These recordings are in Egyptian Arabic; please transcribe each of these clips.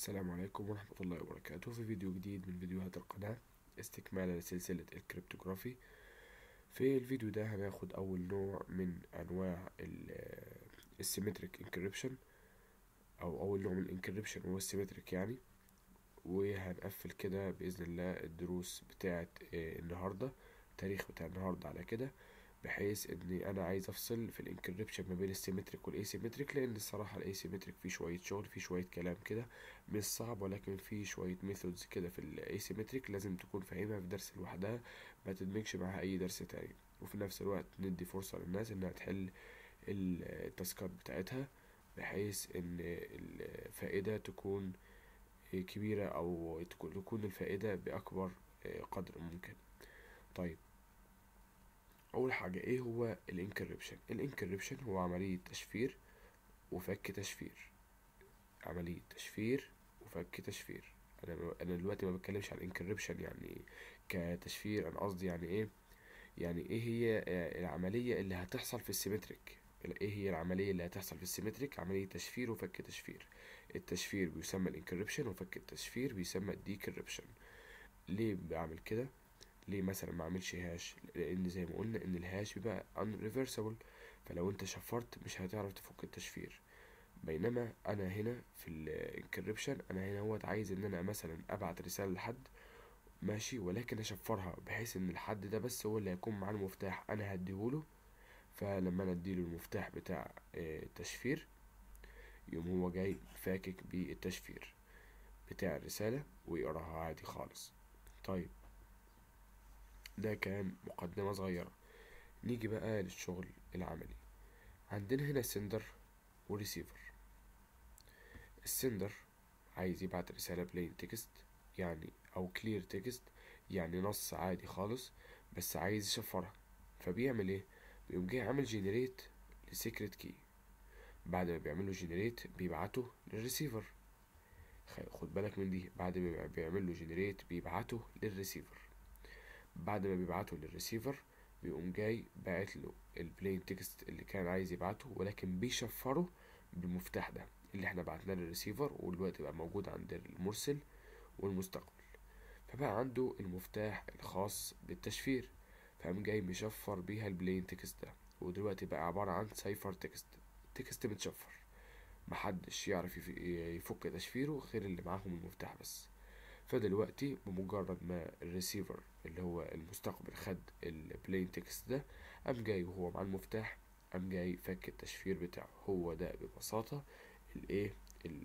السلام عليكم ورحمة الله وبركاته في فيديو جديد من فيديوهات القناة استكمالا لسلسلة الكريبتوغرافي في الفيديو ده هناخد أول نوع من أنواع السيمتريك انكريبشن أو أول نوع من الانكريبشن هو السيمتريك يعني وهنقفل كده بإذن الله الدروس بتاعة النهاردة التاريخ بتاع النهاردة على كده بحيث اني انا عايز افصل في الانكريبشن ما بين السيمتريك والايسيمتريك لان الصراحه الايسيمتريك فيه شويه شغل فيه شويه كلام كده مش صعب ولكن فيه شويه ميثودز كده في الايسيمتريك لازم تكون فاهمها في درس لوحدها ما تدمجش معاها اي درس تاني وفي نفس الوقت ندي فرصه للناس انها تحل التاسكات بتاعتها بحيث ان الفائده تكون كبيره او تكون الفائده باكبر قدر ممكن طيب اول حاجه ايه هو الانكريبشن الانكريبشن هو عمليه تشفير وفك تشفير عمليه تشفير وفك تشفير انا انا دلوقتي ما بتكلمش عن الانكريبشن يعني كتشفير انا قصدي يعني ايه يعني ايه هي العمليه اللي هتحصل في السيمتريك ايه هي العمليه اللي هتحصل في السيمتريك عمليه تشفير وفك تشفير التشفير بيسمى الانكريبشن وفك التشفير بيسمى الديكريبشن ليه بعمل كده ليه مثلا ما اعملش هاش لان زي ما قلنا ان الهاش بيبقى unreversible فلو انت شفرت مش هتعرف تفك التشفير بينما انا هنا في الانكريبشن انا هنا هو عايز ان انا مثلا ابعت رساله لحد ماشي ولكن اشفرها بحيث ان الحد ده بس هو اللي هيكون معاه المفتاح انا هديهوله فلما انا اديله المفتاح بتاع التشفير يقوم هو جاي فاكك بالتشفير بتاع الرساله ويقراها عادي خالص طيب ده كان مقدمة صغيرة نيجي بقى للشغل العملي عندنا هنا سندر وريسيفر السندر عايز يبعت رسالة بلين تكست يعني أو كلير تكست يعني نص عادي خالص بس عايز يشفرها فبيعمل ايه بيقوم جاي عامل جينيريت لسيكريت كي بعد ما بيعمله جينيريت بيبعته للريسيفر خد بالك من دي بعد ما بيعمله جينيريت بيبعته للريسيفر بعد ما بيبعته للريسيفر بيقوم جاي باعت له البلين تكست اللي كان عايز يبعته ولكن بيشفره بالمفتاح ده اللي احنا بعتناه للريسيفر ودلوقتي بقى موجود عند المرسل والمستقبل فبقى عنده المفتاح الخاص بالتشفير فقام جاي مشفر بيها البلين تكست ده ودلوقتي بقى عبارة عن سايفر تكست تكست متشفر محدش يعرف يفك تشفيره غير اللي معاهم المفتاح بس فدلوقتي بمجرد ما الريسيفر اللي هو المستقبل خد البلين تكست ده قام جاي وهو مع المفتاح قام جاي فك التشفير بتاعه هو ده ببساطة الايه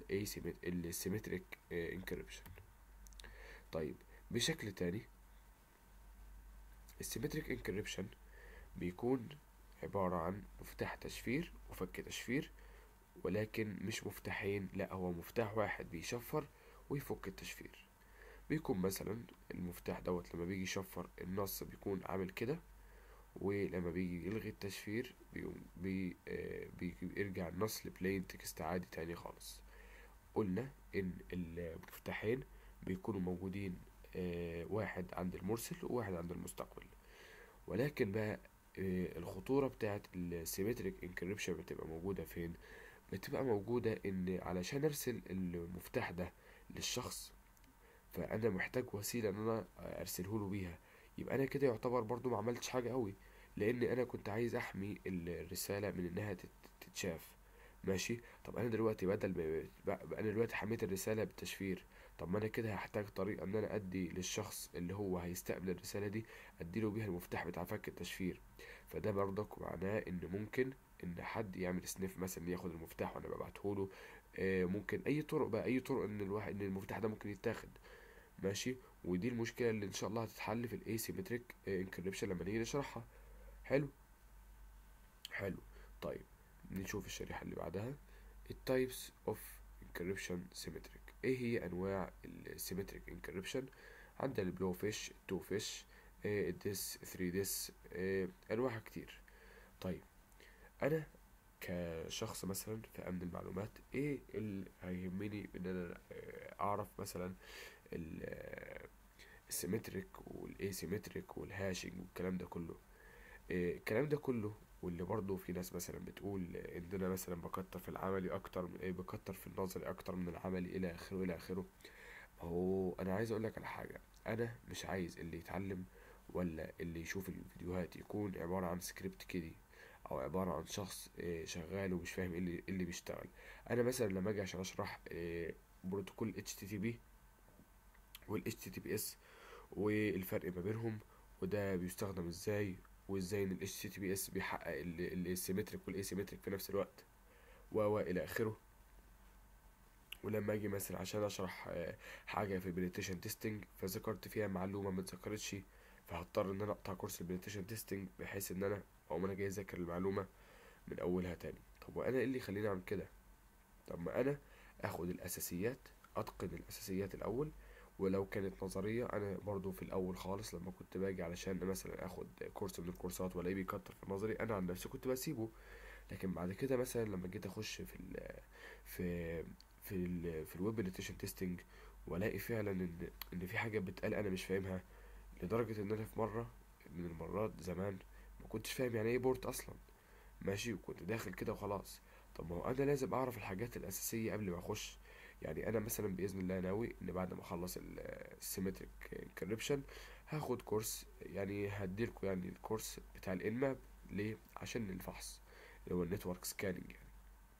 السيمتريك انكريبشن طيب بشكل تاني السيمتريك انكريبشن بيكون عبارة عن مفتاح تشفير وفك تشفير ولكن مش مفتاحين لا هو مفتاح واحد بيشفر ويفك التشفير بيكون مثلا المفتاح دوت لما بيجي يشفر النص بيكون عامل كده ولما بيجي يلغي التشفير بيقوم بي آه بيرجع النص لبلين تكست عادي تاني خالص قلنا ان المفتاحين بيكونوا موجودين آه واحد عند المرسل وواحد عند المستقبل ولكن بقى آه الخطورة بتاعت السيمتريك انكريبشن بتبقى موجودة فين بتبقى موجودة ان علشان ارسل المفتاح ده للشخص فانا محتاج وسيله ان انا ارسله له بيها يبقى انا كده يعتبر برضو ما عملتش حاجه قوي لان انا كنت عايز احمي الرساله من انها تتشاف ماشي طب انا دلوقتي بدل ما انا دلوقتي حميت الرساله بالتشفير طب ما انا كده هحتاج طريقه ان انا ادي للشخص اللي هو هيستقبل الرساله دي اديله بيها المفتاح بتاع فك التشفير فده برضك معناه ان ممكن ان حد يعمل سنيف مثلا ياخد المفتاح وانا ببعته له ممكن اي طرق بقى اي طرق ان الواحد ان المفتاح ده ممكن يتاخد ماشي ودي المشكله اللي ان شاء الله هتتحل في الايسيمتريك انكريبشن لما نيجي نشرحها حلو حلو طيب نشوف الشريحه اللي بعدها التايبس اوف انكريبشن سيمتريك ايه هي انواع السيمتريك انكريبشن عندنا البلو فيش التو فيش الديس 3 ديس انواعها كتير طيب انا كشخص مثلا في امن المعلومات ايه اللي هيهمني ان انا اعرف مثلا السيمتريك والايسيمتريك والهاشنج والكلام ده كله الكلام ده كله واللي برضه في ناس مثلا بتقول ان انا مثلا بكتر في العملي اكتر من إيه بكتر في النظري اكتر من العملي الى اخره الى اخره هو انا عايز اقول لك على حاجه انا مش عايز اللي يتعلم ولا اللي يشوف الفيديوهات يكون عباره عن سكريبت كده او عباره عن شخص آه، شغال ومش فاهم ايه اللي إيه اللي بيشتغل انا مثلا لما اجي عشان اشرح آه، بروتوكول HTTP وال HTTPS والفرق ما بينهم وده بيستخدم ازاي وازاي ان ال HTTPS بيحقق السيمتريك والاسيمتريك في نفس الوقت و و الى اخره ولما اجي مثلا عشان اشرح آه، حاجه في البنتيشن تيستنج فذكرت فيها معلومه ما اتذكرتش فهضطر ان انا اقطع كورس البنتيشن تيستنج بحيث ان انا او انا جاي اذاكر المعلومه من اولها تاني طب وانا ايه اللي يخليني اعمل كده طب ما انا اخد الاساسيات اتقن الاساسيات الاول ولو كانت نظريه انا برضو في الاول خالص لما كنت باجي علشان مثلا اخد كورس من الكورسات والاقيه بيكتر في النظري انا عن نفسي كنت بسيبه لكن بعد كده مثلا لما جيت اخش في ال في في ال في الويب بنتيشن تيستنج والاقي فعلا ان ان في حاجه بتقال انا مش فاهمها لدرجه ان انا في مره من المرات زمان ما كنتش فاهم يعني ايه بورت اصلا ماشي وكنت داخل كده وخلاص طب ما هو انا لازم اعرف الحاجات الاساسيه قبل ما اخش يعني انا مثلا باذن الله ناوي ان بعد ما اخلص السيمتريك انكريبشن هاخد كورس يعني هديلكوا يعني الكورس بتاع الانماب ليه عشان الفحص اللي هو النتورك سكاننج يعني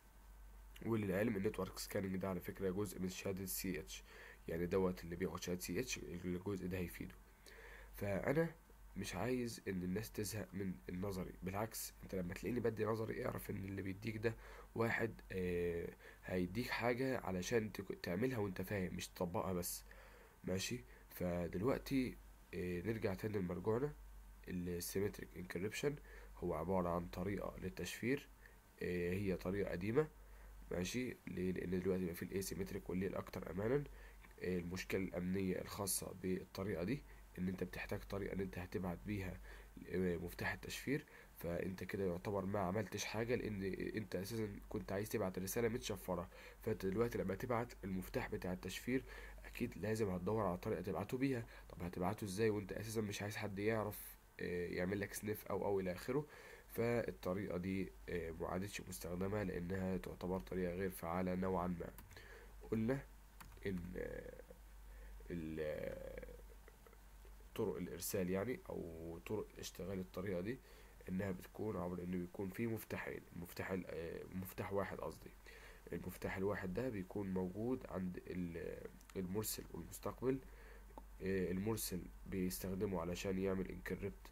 وللعلم النتورك سكاننج ده على فكره جزء من شهاده سي اتش يعني دوت اللي بياخد شهاده سي اتش الجزء ده هيفيده فانا مش عايز ان الناس تزهق من النظري بالعكس انت لما تلاقيني بدي نظري اعرف ان اللي بيديك ده واحد آه هيديك حاجة علشان تك- تعملها وانت فاهم مش تطبقها بس ماشي فدلوقتي آه نرجع تاني لمرجوعنا السيمتريك انكريبشن هو عبارة عن طريقة للتشفير آه هي طريقة قديمة ماشي ليه لان دلوقتي بقى في الاسيمتريك واللي الاكتر امانا آه، المشكله الامنيه الخاصه بالطريقه دي ان انت بتحتاج طريقه ان انت هتبعت بيها آه، مفتاح التشفير فانت كده يعتبر ما عملتش حاجه لان انت اساسا كنت عايز تبعت رساله متشفره فانت دلوقتي لما تبعت المفتاح بتاع التشفير اكيد لازم هتدور على طريقه تبعته بيها طب هتبعته ازاي وانت اساسا مش عايز حد يعرف آه، يعمل لك سنيف او او الى اخره فالطريقه دي آه، ما عادتش مستخدمه لانها تعتبر طريقه غير فعاله نوعا ما قلنا ان آه، ال- آه، طرق الارسال يعني او طرق اشتغال الطريقه دي انها بتكون عبر ان بيكون في مفتاحين المفتاح ال- آه، مفتاح واحد قصدي المفتاح الواحد ده بيكون موجود عند ال- المرسل والمستقبل آه، المرسل بيستخدمه علشان يعمل انكريبت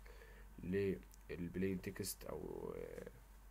للبلين تكست او آه،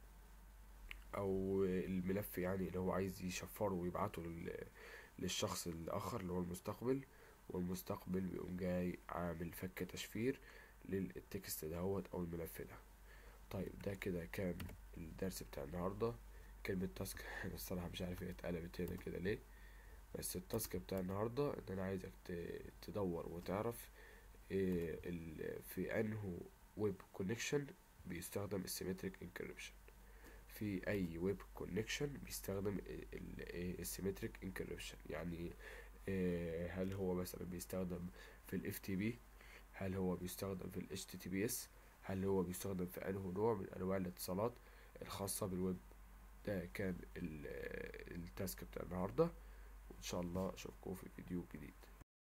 او الملف يعني اللي هو عايز يشفره ويبعته لل- للشخص الاخر اللي هو المستقبل والمستقبل بيقوم جاي عامل فك تشفير للتكست دهوت او الملف ده طيب ده كده كان الدرس بتاع النهارده كلمة تاسك انا الصراحة مش عارف هي اتقلبت هنا كده ليه بس التاسك بتاع النهارده ان انا عايزك ت- تدور وتعرف إيه ال- في انه ويب كونكشن بيستخدم السيمتريك انكريبشن في اي ويب كونكشن بيستخدم السيمتريك انكريبشن يعني آه، هل هو مثلا بيستخدم في ال FTP هل هو بيستخدم في ال HTTPS هل هو بيستخدم في انه نوع من انواع الاتصالات الخاصة بالويب ده كان ال- التاسك بتاع النهاردة وان شاء الله اشوفكم في فيديو جديد